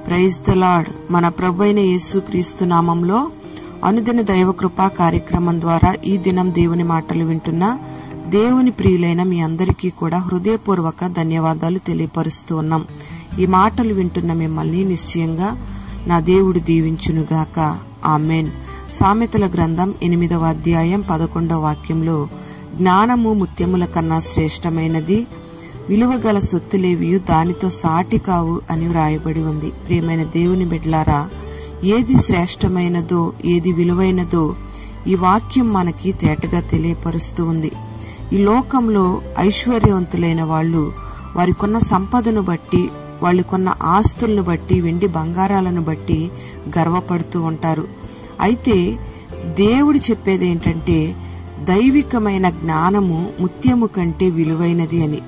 praise the lord మన ప్రభు అయిన యేసుక్రీస్తు నామంలో అనుదిన దైవ కృపా కార్యక్రమం ద్వారా ఈ దినం దేవుని మాటలు వింటున్న దేవుని ప్రియులైన మీ అందరికీ కూడా హృదయపూర్వక ధన్యవాదాలు తెలియపరుస్తూ ఉన్నాం ఈ మాటలు వింటున్న మిమ్మల్ని నిశ్చయంగా నా దేవుడు దీవించునుగాక ఆమెన్ సామెతల గ్రంథం ఎనిమిదవ అధ్యాయం పదకొండవ వాక్యంలో జ్ఞానము ముత్యముల కన్నా శ్రేష్టమైనది విలువగల సొత్తులేవియు దానితో సాటి కావు అని వ్రాయబడి ఉంది ప్రియమైన దేవుని బిడ్లారా ఏది శ్రేష్టమైనదో ఏది విలువైనదో ఈ వాక్యం మనకి తేటగా తెలియపరుస్తూ ఉంది ఈ లోకంలో ఐశ్వర్యవంతులైన వాళ్ళు వారికున్న సంపదను బట్టి వాళ్ళకున్న ఆస్తులను బట్టి వెండి బంగారాలను బట్టి గర్వపడుతూ ఉంటారు అయితే దేవుడు చెప్పేది ఏంటంటే దైవికమైన జ్ఞానము ముత్యము కంటే విలువైనది అని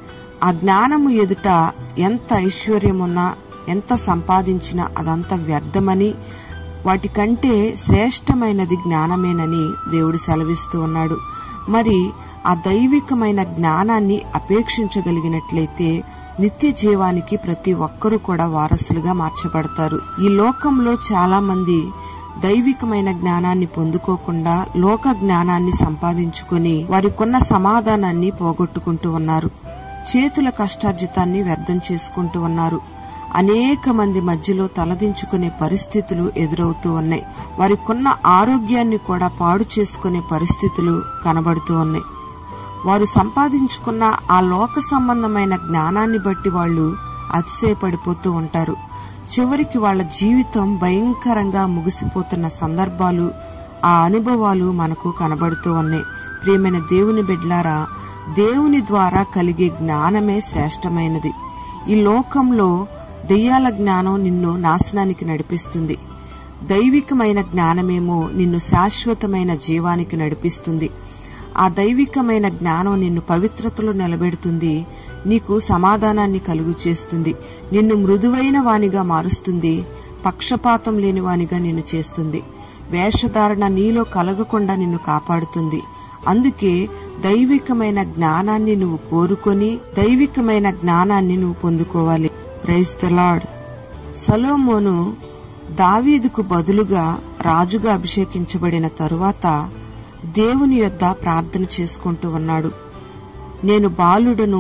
ఆ జ్ఞానము ఎదుట ఎంత ఐశ్వర్యమున్నా ఎంత సంపాదించినా అదంతా వ్యర్థమని వాటికంటే శ్రేష్టమైనది జ్ఞానమేనని దేవుడు సెలవిస్తూ ఉన్నాడు మరి ఆ దైవికమైన జ్ఞానాన్ని అపేక్షించగలిగినట్లయితే నిత్య జీవానికి ప్రతి ఒక్కరూ కూడా వారసులుగా మార్చబడతారు ఈ లోకంలో చాలా మంది దైవికమైన జ్ఞానాన్ని పొందుకోకుండా లోక జ్ఞానాన్ని సంపాదించుకొని వారికున్న సమాధానాన్ని పోగొట్టుకుంటూ ఉన్నారు చేతుల కష్టార్జితాన్ని వ్యర్థం చేసుకుంటూ ఉన్నారు అనేక మంది మధ్యలో తలదించుకునే పరిస్థితులు ఎదురవుతూ ఉన్నాయి వారికున్న ఆరోగ్యాన్ని కూడా పాడు చేసుకునే పరిస్థితులు కనబడుతూ ఉన్నాయి వారు సంపాదించుకున్న ఆ లోక సంబంధమైన జ్ఞానాన్ని బట్టి వాళ్ళు అతిశయపడిపోతూ ఉంటారు చివరికి వాళ్ళ జీవితం భయంకరంగా ముగిసిపోతున్న సందర్భాలు ఆ అనుభవాలు మనకు కనబడుతూ ఉన్నాయి ప్రియమైన దేవుని బిడ్లారా దేవుని ద్వారా కలిగే జ్ఞానమే శ్రేష్టమైనది ఈ లోకంలో దెయ్యాల జ్ఞానం నిన్ను నాశనానికి నడిపిస్తుంది దైవికమైన జ్ఞానమేమో నిన్ను శాశ్వతమైన జీవానికి నడిపిస్తుంది ఆ దైవికమైన జ్ఞానం నిన్ను పవిత్రతలో నిలబెడుతుంది నీకు సమాధానాన్ని కలుగు చేస్తుంది నిన్ను మృదువైన వానిగా మారుస్తుంది పక్షపాతం లేని వానిగా నిన్ను చేస్తుంది వేషధారణ నీలో కలగకుండా నిన్ను కాపాడుతుంది అందుకే దైవికమైన జ్ఞానాన్ని నువ్వు కోరుకొని దైవికమైన జ్ఞానాన్ని నువ్వు పొందుకోవాలి ప్రైజ్ ద లార్డ్ సలోమోను దావీదుకు బదులుగా రాజుగా అభిషేకించబడిన తరువాత దేవుని యొద్ద ప్రార్థన చేసుకుంటూ ఉన్నాడు నేను బాలుడను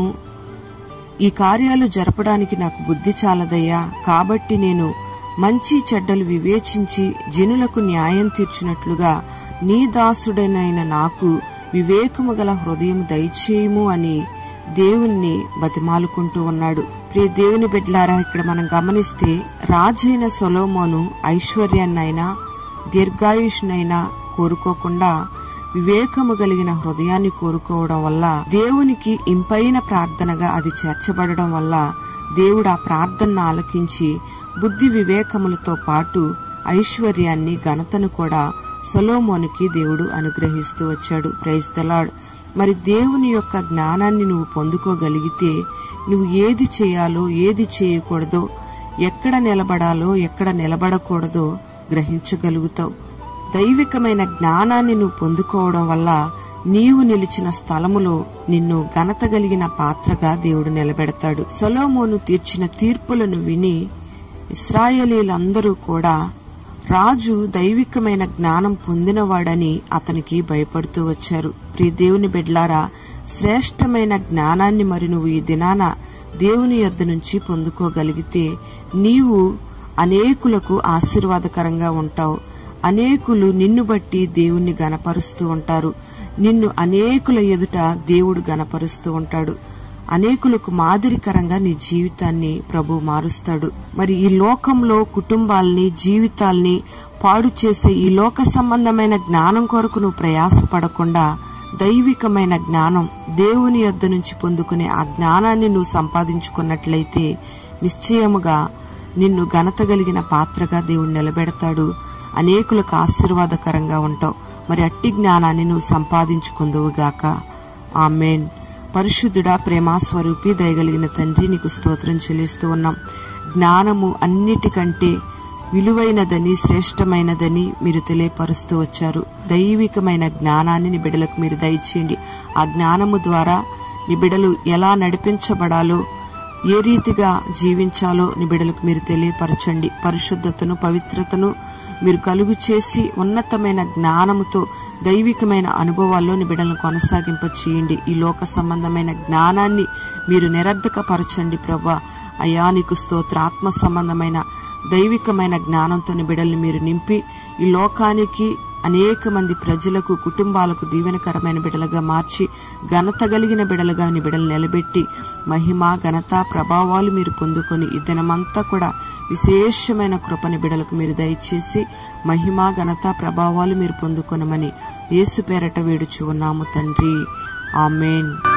ఈ కార్యాలు జరపడానికి నాకు బుద్ధి చాలదయ్యా కాబట్టి నేను మంచి చెడ్డలు వివేచించి జనులకు న్యాయం తీర్చినట్లుగా నీ దాసుడనైన నాకు వివేకము గల హృదయం దయచేయము అని దేవుణ్ణి బతిమాలుకుంటూ ఉన్నాడు ప్రియ దేవుని బిడ్లారా ఇక్కడ మనం గమనిస్తే రాజైన సొలోమోను ఐశ్వర్యాన్నైనా దీర్ఘాయుష్నైనా కోరుకోకుండా వివేకము కలిగిన హృదయాన్ని కోరుకోవడం వల్ల దేవునికి ఇంపైన ప్రార్థనగా అది చేర్చబడడం వల్ల దేవుడు ఆ ప్రార్థనను ఆలకించి బుద్ధి వివేకములతో పాటు ఐశ్వర్యాన్ని ఘనతను కూడా సొలోమోనికి దేవుడు అనుగ్రహిస్తూ వచ్చాడు ప్రైజ్ దలాడ్ మరి దేవుని యొక్క జ్ఞానాన్ని నువ్వు పొందుకోగలిగితే నువ్వు ఏది చేయాలో ఏది చేయకూడదో ఎక్కడ నిలబడాలో ఎక్కడ నిలబడకూడదో గ్రహించగలుగుతావు దైవికమైన జ్ఞానాన్ని నువ్వు పొందుకోవడం వల్ల నీవు నిలిచిన స్థలములో నిన్ను ఘనత కలిగిన పాత్రగా దేవుడు నిలబెడతాడు సొలోమోను తీర్చిన తీర్పులను విని ఇస్రాయేలీలందరూ కూడా రాజు దైవికమైన జ్ఞానం పొందినవాడని అతనికి భయపడుతూ వచ్చారు ప్రియ దేవుని బిడ్లారా శ్రేష్టమైన జ్ఞానాన్ని మరి నువ్వు ఈ దినాన దేవుని యొద్ద నుంచి పొందుకోగలిగితే నీవు అనేకులకు ఆశీర్వాదకరంగా ఉంటావు అనేకులు నిన్ను బట్టి దేవుణ్ణి గనపరుస్తూ ఉంటారు నిన్ను అనేకుల ఎదుట దేవుడు గనపరుస్తూ ఉంటాడు అనేకులకు మాదిరికరంగా నీ జీవితాన్ని ప్రభు మారుస్తాడు మరి ఈ లోకంలో కుటుంబాల్ని జీవితాల్ని పాడు చేసే ఈ లోక సంబంధమైన జ్ఞానం కొరకు నువ్వు ప్రయాసపడకుండా దైవికమైన జ్ఞానం దేవుని యొద్ద నుంచి పొందుకునే ఆ జ్ఞానాన్ని నువ్వు సంపాదించుకున్నట్లయితే నిశ్చయముగా నిన్ను ఘనత కలిగిన పాత్రగా దేవుడు నిలబెడతాడు అనేకులకు ఆశీర్వాదకరంగా ఉంటావు మరి అట్టి జ్ఞానాన్ని నువ్వు సంపాదించుకుందువుగాక ఆమెన్ పరిశుద్ధుడా ప్రేమాస్వరూపి దయగలిగిన తండ్రి నీకు స్తోత్రం చెల్లిస్తూ ఉన్నాం జ్ఞానము అన్నిటికంటే విలువైనదని శ్రేష్టమైనదని మీరు తెలియపరుస్తూ వచ్చారు దైవికమైన జ్ఞానాన్ని నీ బిడ్డలకు మీరు దయచేయండి ఆ జ్ఞానము ద్వారా నీ బిడ్డలు ఎలా నడిపించబడాలో ఏ రీతిగా జీవించాలో నీ బిడ్డలకు మీరు తెలియపరచండి పరిశుద్ధతను పవిత్రతను మీరు కలుగు చేసి ఉన్నతమైన జ్ఞానముతో దైవికమైన అనుభవాల్లో నీ బిడ్డలను కొనసాగింప చేయండి ఈ లోక సంబంధమైన జ్ఞానాన్ని మీరు నిరర్ధకపరచండి ప్రభా అయా నీకు స్తోత్ర ఆత్మ సంబంధమైన దైవికమైన జ్ఞానంతో నీ బిడ్డల్ని మీరు నింపి ఈ లోకానికి అనేక మంది ప్రజలకు కుటుంబాలకు దీవెనకరమైన బిడలుగా మార్చి ఘనత కలిగిన బిడలుగా నీ బిడలు నిలబెట్టి మహిమ ఘనత ప్రభావాలు మీరు పొందుకొని ఈ దినమంతా కూడా విశేషమైన కృపని బిడలకు మీరు దయచేసి మహిమ ఘనత ప్రభావాలు మీరు పొందుకొనమని యేసు పేరట వేడుచు ఉన్నాము తండ్రి ఆమెన్